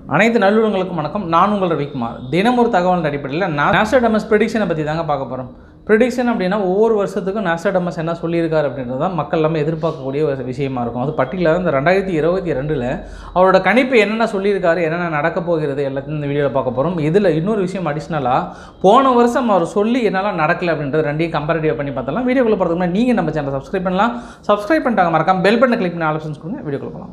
அனைத்து நல்லுறங்களுக்கும் வணக்கம் நான் உங்கள் ரவிக்குமார் தினம் ஒரு தகவல் அடிப்படையில் நாஸ்டாடமஸ் ப்ரெடிக்ஷனை பற்றி தாங்க பார்க்க போகிறோம் ப்ரெடிக்ஷன் அப்படின்னா ஒவ்வொரு வருஷத்துக்கும் நாஸ்டாடமஸ் என்ன சொல்லியிருக்காரு அப்படின்றது தான் மக்கள் எல்லாமே எதிர்பார்க்கக்கூடிய ஒரு விஷயமா இருக்கும் அது பர்டிகுலராக இந்த ரெண்டாயிரத்தி இருபத்தி ரெண்டில் அவரோட கணிப்பு என்னென்ன சொல்லியிருக்காரு என்னென்ன நடக்க போகிறது எல்லாத்தையும் இந்த வீடியோவில் பார்க்க போகிறோம் இதில் இன்னொரு விஷயம் அடிஷ்னலாக போன வருஷம் அவர் சொல்லி என்னெல்லாம் நடக்கல அப்படின்றது ரெண்டையும் கம்பேரிட்டிவ் பண்ணி பார்த்தலாம் வீடியோக்குள்ள போகிறதுக்கு முன்னாடி நீங்கள் நம்ம சேனலை சப்ஸ்கிரைப் பண்ணலாம் சப்ஸ்கிரைப் பண்ணிட்டாங்க மறக்காம பெல் பட்டனை கிளிக் பண்ணி ஆப்ஷன்ஸ் கொடுங்க வீடியோக்குள்ள போகலாம்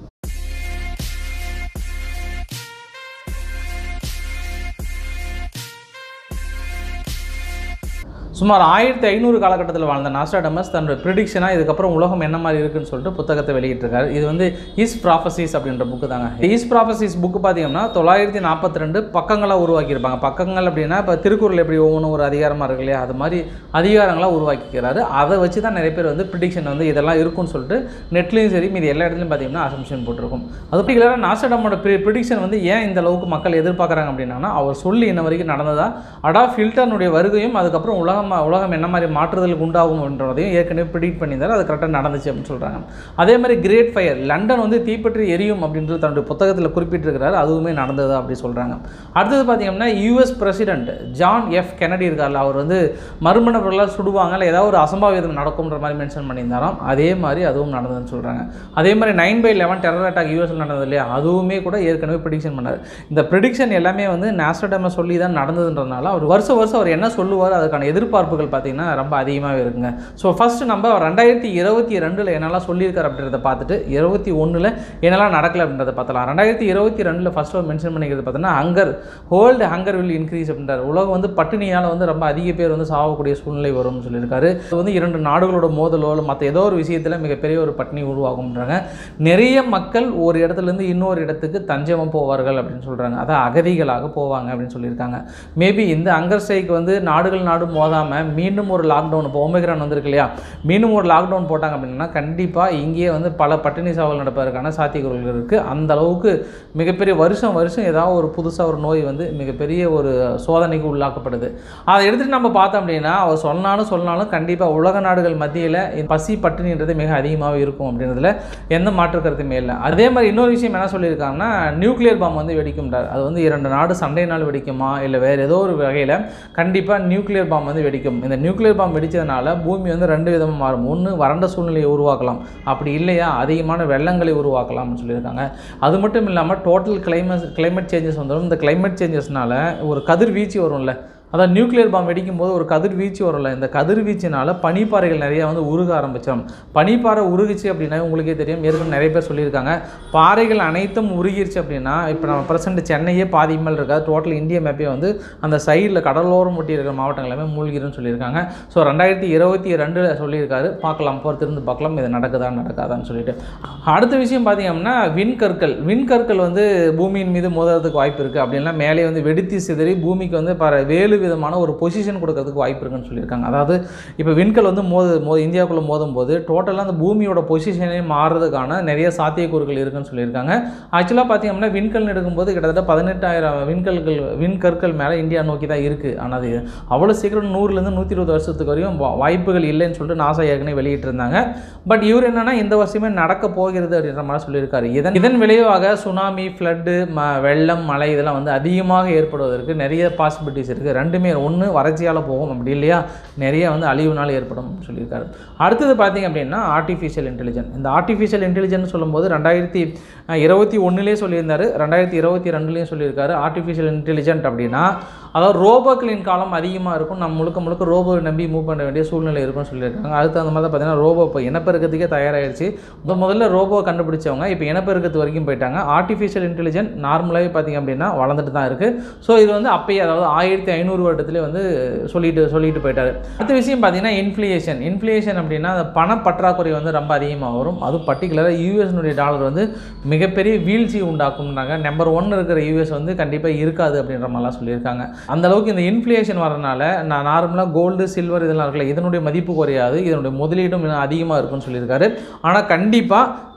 சுமார் ஆயிரத்தி ஐநூறு காலகட்டத்தில் வாழ்ந்த நாஸ்டாடமஸ் தன்னோட ப்ரிடிக்ஷனாக இதுக்கப்புறம் உலகம் என்ன மாதிரி இருக்குன்னு சொல்லிட்டு புத்தகத்தை வெளியிட்டிருக்காரு இது வந்து இஸ் ப்ராஃபசிஸ் அப்படின்ற புக்கு தாங்க இஸ் ப்ராஃபசிஸ் புக்கு பார்த்தீங்கன்னா தொள்ளாயிரத்தி நாற்பத்தி ரெண்டு பக்கங்களாக உருவாக்கியிருப்பாங்க பக்கங்கள் அப்படின்னா இப்போ திருக்குறள் எப்படி ஒவ்வொன்றும் ஒரு அதிகாரமாக இருக்கு இல்லையா அது மாதிரி அதிகாரங்களாக உருவாக்கிக்கிறாரு அதை வச்சு தான் நிறைய பேர் வந்து ப்ரிடிக்ஷன் வந்து இதெல்லாம் இருக்கும்னு சொல்லிட்டு நெட்லேயும் சரி மீது எல்லா இடத்துலையும் பார்த்தீங்கன்னா அசம்ஷன் போட்டிருக்கும் அது பர்டிகுலராக நாஸ்டாடமோட ப்ரிடிக்ஷன் வந்து ஏன் இந்த அளவுக்கு மக்கள் எதிர்பார்க்குறாங்க அப்படின்னா அவர் சொல்லி இன்ன வரைக்கும் நடந்ததா அடா ஃபில்டர்னுடைய வருகையும் அதுக்கப்புறம் உலகம் உலகம் என்ன மாதிரி மாற்றுதலுக்கு உண்டாகும் என்றதையும் ஏற்கனவே ப்ரிடிக்ட் பண்ணியிருந்தார் அது கரெக்டாக நடந்துச்சு அப்படின்னு சொல்கிறாங்க அதே மாதிரி கிரேட் ஃபயர் லண்டன் வந்து தீப்பற்றி எரியும் அப்படின்றது தன்னுடைய புத்தகத்தில் குறிப்பிட்டிருக்கிறார் அதுவுமே நடந்தது அப்படி சொல்கிறாங்க அடுத்தது பார்த்தீங்கன்னா US president John F Kennedy இருக்கார்ல அவர் வந்து மறுமண பொருளாக சுடுவாங்க இல்லை ஏதாவது ஒரு அசம்பாவிதம் நடக்கும்ன்ற மாதிரி மென்ஷன் பண்ணியிருந்தாராம் அதே மாதிரி அதுவும் நடந்ததுன்னு சொல்கிறாங்க அதே மாதிரி nine by eleven terror attack யூஎஸ்ல நடந்தது இல்லையா அதுவுமே கூட ஏற்கனவே ப்ரிடிக்ஷன் பண்ணார் இந்த ப்ரிடிக்ஷன் எல்லாமே வந்து நேஸ்டடமை சொல்லி தான் நடந்ததுன்றதுனால அவர் வருஷம் வருஷம் அவர் என்ன சொல்லுவார் அதுக்கான எதிர்பார்ப்புகள் பார்த்தீங்கன்னா ரொம்ப அதிகமாகவே இருக்குங்க ஸோ ஃபஸ்ட்டு நம்ம ரெண்டாயிரத்தி இருபத்தி ரெண்டில் என்னெல்லாம் சொல்லியிருக்காரு அப்படின்றத பார்த்துட்டு இருபத்தி ஒன்றில் என்னெல்லாம் நடக்கல அப்படின்றத பார்த்தலாம் ரெண்டாயிரத்தி இருபத்தி ரெண்டில் ஃபஸ்ட் அவர் மென்ஷன் பண்ணிக்கிறது பார்த்தீங்கன்னா hunger hold hunger will increase அப்படின்றார் உலகம் வந்து பட்டினியால் வந்து ரொம்ப அதிக பேர் வந்து சாகக்கூடிய சூழ்நிலை வரும்னு சொல்லியிருக்காரு இது வந்து இரண்டு நாடுகளோட மோதலோ இல்லை மற்ற ஏதோ ஒரு விஷயத்தில் மிகப்பெரிய ஒரு பட்டினி உருவாகும்ன்றாங்க நிறைய மக்கள் ஒரு இடத்துலேருந்து இன்னொரு இடத்துக்கு தஞ்சமம் போவார்கள் அப்படின்னு சொல்கிறாங்க அதான் அகதிகளாக போவாங்க அப்படின்னு சொல்லியிருக்காங்க மேபி இந்த அங்கர் ஸ்ட்ரைக் வந்து நாடுகள் நாடு மோதாமல் மீண்டும் ஒரு லாக்டவுன் இப்போ ஓமிக்ரான் வந்திருக்கு இல்லையா மீண்டும் ஒரு லாக்டவுன் போட்டாங்க அப்படின்னா கண்டிப்பாக இங்கேயே வந்து பல பட்டினி சாவல் நடப்பதற்கான சாத்தியக்கூறுகள் இருக்குது அந்த அளவுக்கு மிகப்பெரிய வருஷம் வருஷம் ஏதாவது ஒரு புதுசாக ஒரு நோய் வந்து மிகப்பெரிய ஒரு சோதனைக்கு உள்ளாக்கப்படுது அதை எடுத்துகிட்டு நம்ம பார்த்தோம் அப்படின்னா அவர் சொன்னாலும் சொன்னாலும் கண்டிப்பாக உலக நாடுகள் மத்தியில் பசி பட்டினின்றது மிக அதிகமாக இருக்கும் அப்படின்றதுல எந்த மாற்று கருத்துமே இல்லை அதே மாதிரி இன்னொரு விஷயம் என்ன சொல்லியிருக்காங்கன்னா நியூக்ளியர் பாம் வந்து வெடிக்கும்ன்றார் அது வந்து இரண்டு நாடு சண்டையினால் வெடிக்குமா இல்லை வேறு ஏதோ ஒரு வகையில் கண்டிப்பாக நியூக்ளியர் பாம் வந்து வெடிக்கும் இந்த நியூக்ளியர் பாம் வெடித்ததுனால பூமி வந்து ரெண்டு விதமாக மாறும் ஒன்று வறண்ட சூழ்நிலையை உருவாக்கலாம் அப்படி இல்லையா அதிகமான வெள்ளங்களை உருவாக்கலாம்னு சொல்லியிருக்காங்க அது மட்டும் இல்லாமல் டோட்டல் கிளைமேட் கிளைமேட் சேஞ்சஸ் வந்துடும் இந்த கிளைமேட் சேஞ்சஸ்னால ஒரு கதிர்வீச்சு வரும்ல அதான் நியூக்ளியர் பாம் வெடிக்கும் போது ஒரு கதிர்வீச்சு வரும்ல இந்த கதிர்வீச்சினால பனிப்பாறைகள் நிறையா வந்து உருக ஆரம்பிச்சிடும் பனிப்பாறை உருகுச்சு அப்படின்னா உங்களுக்கே தெரியும் ஏற்கனவே நிறைய பேர் சொல்லியிருக்காங்க பாறைகள் அனைத்தும் உருகிருச்சு அப்படின்னா இப்போ நம்ம பிரசன்ட் சென்னையே பாதி மேல் இருக்காது டோட்டல் இந்திய மேப்பே வந்து அந்த சைடில் கடலோரம் ஒட்டி இருக்கிற மாவட்டங்கள் எல்லாமே மூழ்கிருன்னு சொல்லியிருக்காங்க ஸோ ரெண்டாயிரத்தி இருபத்தி ரெண்டில் சொல்லியிருக்காரு பார்க்கலாம் பொறுத்திருந்து பார்க்கலாம் இது நடக்குதா நடக்காதான்னு சொல்லிட்டு அடுத்த விஷயம் பார்த்தீங்கன்னா விண்கற்கள் விண்கற்கள் வந்து பூமியின் மீது மோதுறதுக்கு வாய்ப்பு இருக்குது அப்படின்லாம் மேலே வந்து வெடித்து சிதறி பூமிக்கு வந்து பர வேலு விதமான ஒரு பொசிஷன் கொடுக்கறதுக்கு வாய்ப்பு இருக்குன்னு சொல்லியிருக்காங்க அதாவது இப்போ விண்கல் வந்து மோது மோ இந்தியாவுக்குள்ளே மோதும் போது டோட்டலாக அந்த பூமியோட பொசிஷனே மாறுறதுக்கான நிறைய சாத்தியக்கூறுகள் இருக்குன்னு சொல்லியிருக்காங்க ஆக்சுவலாக பார்த்தீங்கன்னா விண்கல் எடுக்கும்போது கிட்டத்தட்ட பதினெட்டாயிரம் விண்கல்கள் விண்கற்கள் மேலே இந்தியா நோக்கி தான் இருக்குது ஆனால் அது அவ்வளோ சீக்கிரம் நூறுலேருந்து நூற்றி இருபது வருஷத்துக்கு வரையும் வா- வாய்ப்புகள் இல்லைன்னு சொல்லிட்டு நாசா ஏற்கனவே வெளியிட்டிருந்தாங்க பட் இவர் என்னன்னா இந்த வருஷமே நடக்க போகிறது அப்படின்ற மாதிரி சொல்லியிருக்காரு இதன் இதன் விளைவாக சுனாமி ஃப்ளட்டு ம வெள்ளம் மழை இதெல்லாம் வந்து அதிகமாக ஏற்படுவதற்கு நிறைய பாசிபிலிட்டிஸ் இருக்குது ரெண்டுமே ஒன்று வறட்சியால் போகும் அப்படி இல்லையா நிறைய வந்து அழிவுனால ஏற்படும் அப்படின்னு சொல்லியிருக்காரு அடுத்தது பார்த்தீங்க அப்படின்னா ஆர்டிஃபிஷியல் இன்டெலிஜென்ஸ் இந்த ஆர்டிஃபிஷியல் இன்டெலிஜென்ஸ் சொல்லும்போது ரெண்டாயிரத்தி இருபத்தி ஒன்றுலேயே சொல்லியிருந்தாரு ரெண்டாயிரத்தி இருபத்தி ரெண்டுலேயும் சொல்லியிருக்காரு ஆர்டிஃபிஷியல் இன்டெலிஜென்ட் அப்படின்னா அதாவது ரோபோக்களின் காலம் அதிகமாக இருக்கும் நம்ம முழுக்க முழுக்க ரோபோ நம்பி மூவ் பண்ண வேண்டிய சூழ்நிலை இருக்கும்னு சொல்லியிருக்காங்க அடுத்து அந்த மாதிரி தான் பார்த்தீங்கன்னா ரோபோ இப்போ இனப்பெருக்கத்துக்கே தயாராகிடுச்சு முத முதல்ல ரோபோ கண்டுபிடிச்சவங்க இப்போ இனப்பெருக்கத்து வரைக்கும் போயிட்டாங்க ஆர்டிஃபிஷியல் இன்டெலிஜென்ட் நார்மலாகவே பார்த்தீங்க அப்படின்னா வளர்ந்துட்டு தான் இருக்குது ஸோ இது வந்து அப்பயே அதாவது ஆயிரத்தி ஐநூறு வருடத்துலேயே வந்து சொல்லிட்டு சொல்லிட்டு போயிட்டாரு அடுத்த விஷயம் பார்த்தீங்கன்னா இன்ஃப்ளேஷன் இன்ஃப்ளேஷன் அப்படின்னா அந்த பண பற்றாக்குறை வந்து ரொம்ப அதிகமாக வரும் அதுவும் பர்டிகுலராக யூஎஸ்னுடைய டாலர் வந்து மிகப்பெரிய வீழ்ச்சி உண்டாக்கும்னாங்க நம்பர் ஒன் இருக்கிற யூஎஸ் வந்து கண்டிப்பாக இருக்காது அப்படின்ற மாதிரிலாம் சொல்லியிருக்காங்க அந்த அளவுக்கு இந்த இன்ஃப்ளேஷன் வரனால நான் நார்மலாக கோல்டு சில்வர் இதெல்லாம் இருக்குல்ல இதனுடைய மதிப்பு குறையாது இதனுடைய முதலீடும் இன்னும் அதிகமாக இருக்கும்னு சொல்லியிருக்காரு ஆனால் கண்டிப்பாக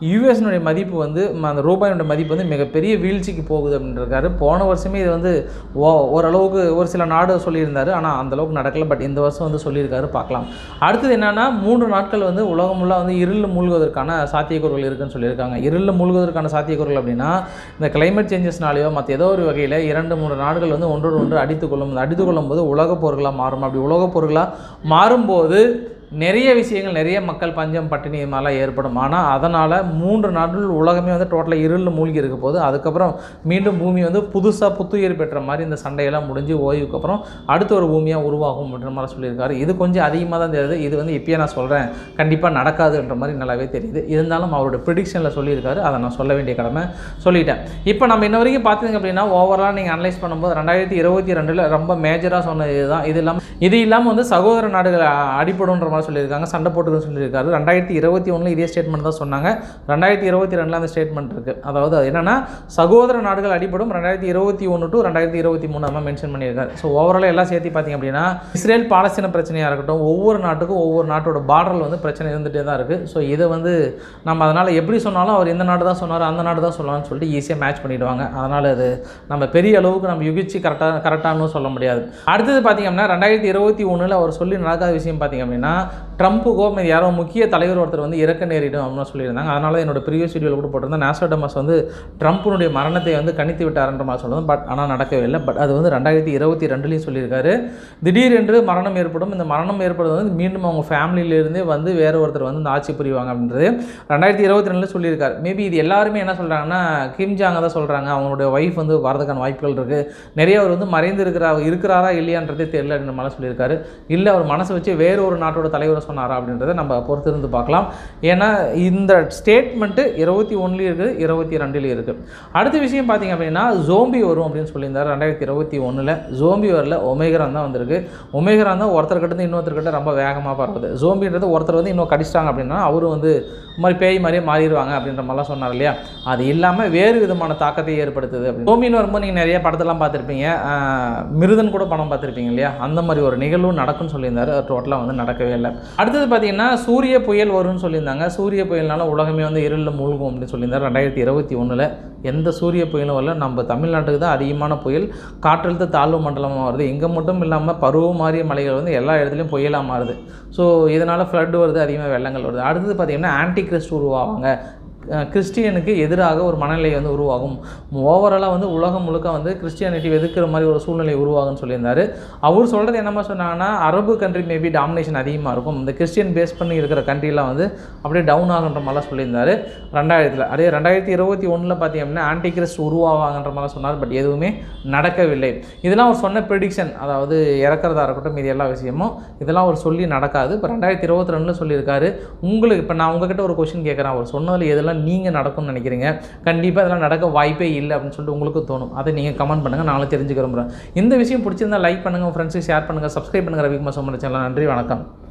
யூஎஸ்னுடைய மதிப்பு வந்து ம- அந்த ரூபாயினுடைய மதிப்பு வந்து மிகப்பெரிய வீழ்ச்சிக்கு போகுது அப்படின்றாரு போன வருஷமே இது வந்து ஓ ஓரளவுக்கு ஒரு சில நாடு சொல்லியிருந்தாரு ஆனால் அந்த அளவுக்கு நடக்கல பட் இந்த வருஷம் வந்து சொல்லியிருக்காரு பார்க்கலாம் அடுத்தது என்னன்னா மூன்று நாட்கள் வந்து உலகம் ஃபுல்லாக வந்து இருளில் மூழ்குவதற்கான சாத்தியக்கூறுகள் இருக்குன்னு சொல்லியிருக்காங்க இருளில் மூழ்குவதற்கான சாத்தியக்கூறுகள் அப்படின்னா இந்த கிளைமேட் சேஞ்சஸ்னாலேயோ மற்ற ஏதோ ஒரு வகையில் இரண்டு மூன்று நாடுகள் வந்து ஒன்றோடு ஒன்று அடித்துக்கொள்ளும் இந்த அடித்துக்கொள்ளும் போது உலகப் போர்களாக மாறும் அப்படி உலகப் போர்களாக மாறும்போது நிறைய விஷயங்கள் நிறைய மக்கள் பஞ்சம் பட்டினி இது மாதிரிலாம் ஏற்படும் ஆனால் அதனால் மூன்று நாட்கள் உலகமே வந்து டோட்டலாக இருளில் மூழ்கி இருக்க போது அதுக்கப்புறம் மீண்டும் பூமி வந்து புதுசாக புத்துயிர் பெற்ற மாதிரி இந்த சண்டையெல்லாம் முடிஞ்சு ஓய்வுக்கு அப்புறம் அடுத்த ஒரு பூமியாக உருவாகும் அப்படின்ற மாதிரி சொல்லியிருக்காரு இது கொஞ்சம் அதிகமாக தான் தெரியுது இது வந்து இப்பயே நான் சொல்கிறேன் கண்டிப்பாக நடக்காதுன்ற மாதிரி நல்லாவே தெரியுது இருந்தாலும் அவரோட ப்ரிடிக்ஷனில் சொல்லியிருக்காரு அதை நான் சொல்ல வேண்டிய கடமை சொல்லிட்டேன் இப்போ நம்ம இன்ன வரைக்கும் பார்த்தீங்க அப்படின்னா ஓவராலாக நீங்கள் அனலைஸ் பண்ணும்போது ரெண்டாயிரத்தி இருபத்தி ரெண்டில் ரொம்ப மேஜராக சொன்னது இதுதான் இது இல்லாமல் இது இல்லாமல் வந்து சகோதர நாடுகள் அ- அடிபடுன்ற மாதிரி சொல்லியிருக்காங்க சண்டை போட்டுக்குன்னு சொல்லியிருக்காரு ரெண்டாயிரத்தி இருபத்தி ஒன்றில் இதே ஸ்டேட்மெண்ட் தான் சொன்னாங்க ரெண்டாயிரத்தி இருபத்தி ரெண்டில் அந்த ஸ்டேட்மெண்ட் இருக்குது அதாவது அது என்னன்னா சகோதர நாடுகள் அடிபடும் ரெண்டாயிரத்தி இருபத்தி ஒன்று டு ரெண்டாயிரத்தி இருபத்தி மூணு நம்ம மென்ஷன் பண்ணியிருக்காரு ஸோ ஓவராலாக எல்லாம் சேர்த்து பார்த்தீங்க அப்படின்னா இஸ்ரேல் பாலஸ்தீன பிரச்சனையாக இருக்கட்டும் ஒவ்வொரு நாட்டுக்கும் ஒவ்வொரு நாட்டோட பார்டரில் வந்து பிரச்சனை இருந்துகிட்டே தான் இருக்குது ஸோ இதை வந்து நம்ம அதனால் எப்படி சொன்னாலும் அவர் இந்த நாடு தான் சொன்னார் அந்த நாடு தான் சொல்லலாம்னு சொல்லிட்டு ஈஸியாக மேட்ச் பண்ணிடுவாங்க அதனால் அது நம்ம பெரிய அளவுக்கு நம்ம யுகிச்சு கரெக்டாக கரெக்டானு சொல்ல முடியாது அடுத்தது பார்த்தீங்க அப்படின்னா ரெண்டாயிரத்தி இருபத்தி ஒன்றில் அவர் சொல்லி நடக்காத விஷயம் பார்த்தீங்க அப்படின்னா ட்ரம்ப்புக்கோ மீது யாரோ முக்கிய தலைவர் ஒருத்தர் வந்து இறக்க நேரிடும் அப்படின்னு சொல்லியிருந்தாங்க அதனால தான் என்னோட ப்ரீவியஸ் வீடியோவில் கூட போட்டிருந்தேன் நாசோடமஸ் வந்து ட்ரம்ப்புனுடைய மரணத்தை வந்து கணித்து விட்டாருன்ற மாதிரி சொல்லுவது பட் ஆனால் நடக்கவே இல்லை பட் அது வந்து ரெண்டாயிரத்தி இருபத்தி ரெண்டுலேயும் சொல்லியிருக்காரு திடீரென்று மரணம் ஏற்படும் இந்த மரணம் ஏற்படுவது வந்து மீண்டும் அவங்க ஃபேமிலியிலேருந்தே வந்து வேற ஒருத்தர் வந்து இந்த ஆட்சி புரிவாங்க அப்படின்றது ரெண்டாயிரத்தி இருபத்தி ரெண்டில் சொல்லியிருக்காரு மேபி இது எல்லாருமே என்ன சொல்கிறாங்கன்னா கிம் ஜாங்க தான் சொல்கிறாங்க அவங்களுடைய ஒய்ஃப் வந்து வரதுக்கான வாய்ப்புகள் இருக்குது நிறைய அவர் வந்து மறைந்து இருக்கிறா இருக்கிறாரா இல்லையான்றதே தெரியல அப்படின்ற மாதிரி சொல்லியிருக்காரு இல்லை அவர் மனசை வச்சு வேற ஒரு நாட்டோட தலைவரை சொன்னாரா அப்படின்றத நம்ம பொறுத்து இருந்து பார்க்கலாம் ஏன்னா இந்த ஸ்டேட்மெண்ட்டு இருபத்தி ஒன்றுலேயும் இருக்குது இருபத்தி ரெண்டுலேயும் இருக்குது அடுத்த விஷயம் பார்த்தீங்க அப்படின்னா ஜோம்பி வரும் அப்படின்னு சொல்லியிருந்தார் ரெண்டாயிரத்தி இருபத்தி ஒன்றில் ஜோம்பி வரல ஒமேகரான் தான் வந்திருக்கு ஒமேகரான் தான் ஒருத்தர்கிட்ட இன்னொருத்தர்கிட்ட ரொம்ப வேகமாக பரவுது ஜோம்பின்றது ஒருத்தர் வந்து இன்னும் கடிச்சிட்டாங்க அப்படின்னா அவரும் வந்து இந்த மாதிரி பேய் மாதிரியே மாறிடுவாங்க அப்படின்ற மாதிரிலாம் சொன்னார் இல்லையா அது இல்லாமல் வேறு விதமான தாக்கத்தை ஏற்படுத்துது அப்படி ஜோம்பின்னு வரும்போது நீங்கள் நிறைய படத்தெல்லாம் பார்த்துருப்பீங்க ஆஹ் மிருதன் கூட படம் பார்த்துருப்பீங்க இல்லையா அந்த மாதிரி ஒரு நிகழ்வு நடக்கும்னு சொல்லியிருந்தாரு அது டோட்டலாக வந்து நடக்கவே இல்லை அடுத்தது பார்த்தீங்கன்னா சூரிய புயல் வரும்னு சொல்லியிருந்தாங்க சூரிய புயல்னால உலகமே வந்து இருளில் மூழ்கும் அப்படின்னு சொல்லியிருந்தார் ரெண்டாயிரத்தி இருபத்தி ஒன்றில் எந்த சூரிய புயலும் வரல நம்ம தமிழ்நாட்டுக்கு தான் அதிகமான புயல் காற்றழுத்த தாழ்வு மண்டலமாக வருது இங்கே மட்டும் இல்லாமல் பருவ மாறிய மலைகள் வந்து எல்லா இடத்துலையும் புயலாக மாறுது ஸோ இதனால் ஃப்ளட் வருது அதிகமாக வெள்ளங்கள் வருது அடுத்தது பார்த்திங்கன்னா ஆன்டி கிறிஸ்ட் உருவாவாங்க அஹ் கிறிஸ்டியனுக்கு எதிராக ஒரு மனநிலை வந்து உருவாகும் ஓவராலாக வந்து உலகம் முழுக்க வந்து கிறிஸ்டியானிட்டி எதிர்க்கிற மாதிரி ஒரு சூழ்நிலை உருவாகும்னு சொல்லியிருந்தாரு அவர் சொல்கிறது என்னமா சொன்னாங்கன்னா அரபு கண்ட்ரி மேபி டாமினேஷன் அதிகமாக இருக்கும் இந்த கிறிஸ்டியன் பேஸ் பண்ணி இருக்கிற கண்ட்ரிலாம் வந்து அப்படியே டவுன் ஆகுன்ற மாதிரிலாம் சொல்லியிருந்தாரு ரெண்டாயிரத்தில் அதே ரெண்டாயிரத்தி இருபத்தி ஒன்றில் பார்த்தீங்க அப்படின்னா ஆன்டி கிறிஸ்ட் உருவாவாங்கன்ற மாதிரிலாம் சொன்னார் பட் எதுவுமே நடக்கவில்லை இதெல்லாம் அவர் சொன்ன ப்ரெடிக்ஷன் அதாவது இறக்குறதா இருக்கட்டும் இது எல்லா விஷயமும் இதெல்லாம் அவர் சொல்லி நடக்காது இப்போ ரெண்டாயிரத்தி இருபத்தி ரெண்டில் சொல்லியிருக்காரு உங்களுக்கு இப்போ நான் உங்ககிட்ட ஒரு கொஷின் கேட்குறேன் அவர் சொன்னதில் எதெல்லாம் நீங்கள் நடக்கும்னு நினைக்கிறீங்க கண்டிப்பாக இதெல்லாம் நடக்க வாய்ப்பே இல்லை அப்படின்னு சொல்லிட்டு உங்களுக்கு தோணும் அதை நீங்கள் கமெண்ட் பண்ணுங்கள் நானும் தெரிஞ்சுக்க விரும்புகிறேன் இந்த விஷயம் பிடிச்சிருந்தா லைக் பண்ணுங்கள் உங்கள் ஃப்ரெண்ட்ஸுக்கு ஷேர் பண்ணுங்கள் சப்ஸ்கிரைப் பண்ணுங்கள் ரவிக்குமார் சோமன் சேனல் நன்றி வணக்கம்